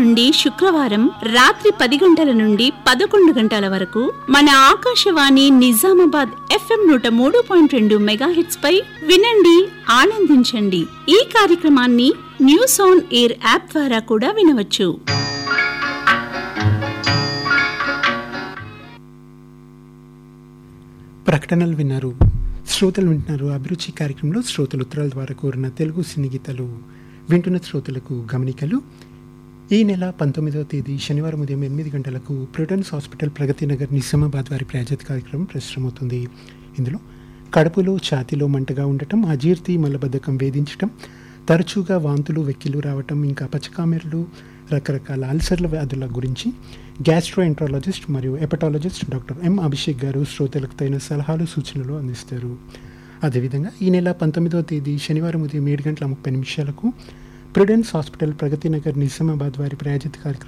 నుండి శుక్రవారం రాత్రి పది గంటల నుండి పదకొండు గంటల వరకు మన ఆకాశవాణి నిజామాబాద్ ఎఫ్ఎం నూట మూడు పాయింట్ రెండు మెగాహెట్స్ పై వినండి ఆనందించండి ఈ కార్యక్రమాన్ని న్యూస్ ఆన్ ఎయిర్ యాప్ ద్వారా కూడా వినవచ్చు ప్రకటనలు విన్నారు శ్రోతలు వింటున్నారు అభిరుచి కార్యక్రమంలో శ్రోతలు ఉత్తరాల ద్వారా కోరిన తెలుగు సినీ గీతాలు వింటున్న శ్రోతలకు గమనికలు ఈ నెల పంతొమ్మిదవ తేదీ శనివారం ఉదయం ఎనిమిది గంటలకు ప్రిటన్స్ హాస్పిటల్ ప్రగతి నగర్ నిజామాబాద్ వారి ప్రాజెక్ట్ కార్యక్రమం ప్రసారమవుతుంది ఇందులో కడుపులో ఛాతీలో మంటగా ఉండటం అజీర్తి మలబద్ధకం వేధించటం తరచుగా వాంతులు వెక్కిలు రావటం ఇంకా పచ్చకామెరలు రకరకాల అల్సర్ల వ్యాధుల గురించి గ్యాస్ట్రోఎంట్రాలజిస్ట్ మరియు ఎపటాలజిస్ట్ డాక్టర్ ఎం అభిషేక్ గారు శ్రోతలకు తగిన సలహాలు సూచనలు అందిస్తారు అదేవిధంగా ఈ నెల పంతొమ్మిదవ తేదీ శనివారం ఉదయం ఏడు గంటల ముప్పై నిమిషాలకు ప్రిడెన్స్ హాస్పిటల్ ప్రగతి నగర్ నిజామాబాద్ వారి ప్రాయోజిత కార్యక్రమం